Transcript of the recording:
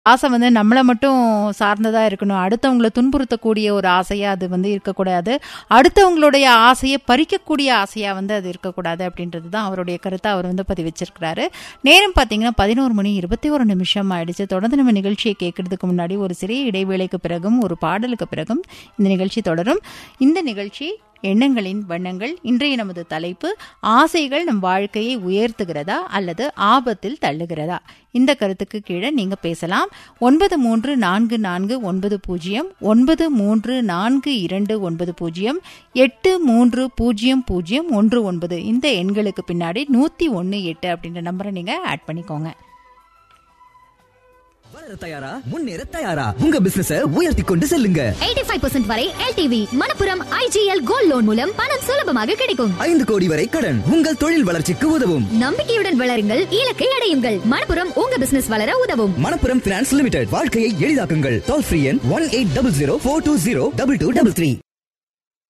ஆசை வந்து நம்மளை மட்டும் சார்ந்ததா இருக்கணும் அடுத்தவங்களை துன்புறுத்தக்கூடிய ஒரு ஆசையா அது வந்து இருக்கக்கூடாது அடுத்தவங்களுடைய ஆசையை பறிக்கக்கூடிய ஆசையா வந்து அது இருக்கக்கூடாது அப்படின்றது தான் அவருடைய கருத்தை அவர் வந்து பதிவிச்சிருக்கிறாரு நேரம் பார்த்தீங்கன்னா பதினோரு மணி இருபத்தி ஒரு நிமிஷம் ஆயிடுச்சு தொடர்ந்து நம்ம நிகழ்ச்சியை கேட்கறதுக்கு முன்னாடி ஒரு சிறிய இடைவேளைக்கு பிறகும் ஒரு பாடலுக்கு பிறகும் இந்த நிகழ்ச்சி தொடரும் இந்த நிகழ்ச்சி எண்ணங்களின் வண்ணங்கள் இன்றைய நமது தலைப்பு ஆசைகள் நம் வாழ்க்கையை உயர்த்துகிறதா அல்லது ஆபத்தில் தள்ளுகிறதா இந்த கருத்துக்கு கீழே நீங்க பேசலாம் ஒன்பது மூன்று நான்கு நான்கு ஒன்பது பூஜ்ஜியம் ஒன்பது மூன்று நான்கு இரண்டு ஒன்பது பூஜ்ஜியம் எட்டு மூன்று பூஜ்ஜியம் பூஜ்ஜியம் ஒன்று ஒன்பது இந்த எண்களுக்கு பின்னாடி நூத்தி ஒன்னு எட்டு அப்படின்ற நம்பரை நீங்க ஆட் பண்ணிக்கோங்க வளர தயாரா முன்னேற தயாரா உங்க பிசினஸ உயர்த்தி கொண்டு செல்லுங்க 85% வரை LTV Manappuram IGL gold loan மூலம் பணம் சுலபமாக கிடைக்கும் ஐந்து கோடி வரை கடன் உங்கள் தொழில் வளர்ச்சிக்கு உதவும் நம்பிக்கையுடன் வளருங்கள் இலக்கை அடையுங்கள் மணப்புரம் உங்க பிசினஸ் வளர உதவும் மணப்புரம் பினான்ஸ் லிமிடெட் வாழ்க்கையை எளிதாக்குங்கள் டோல் ஃப்ரீ எண் one eight double zero four two zero double two double three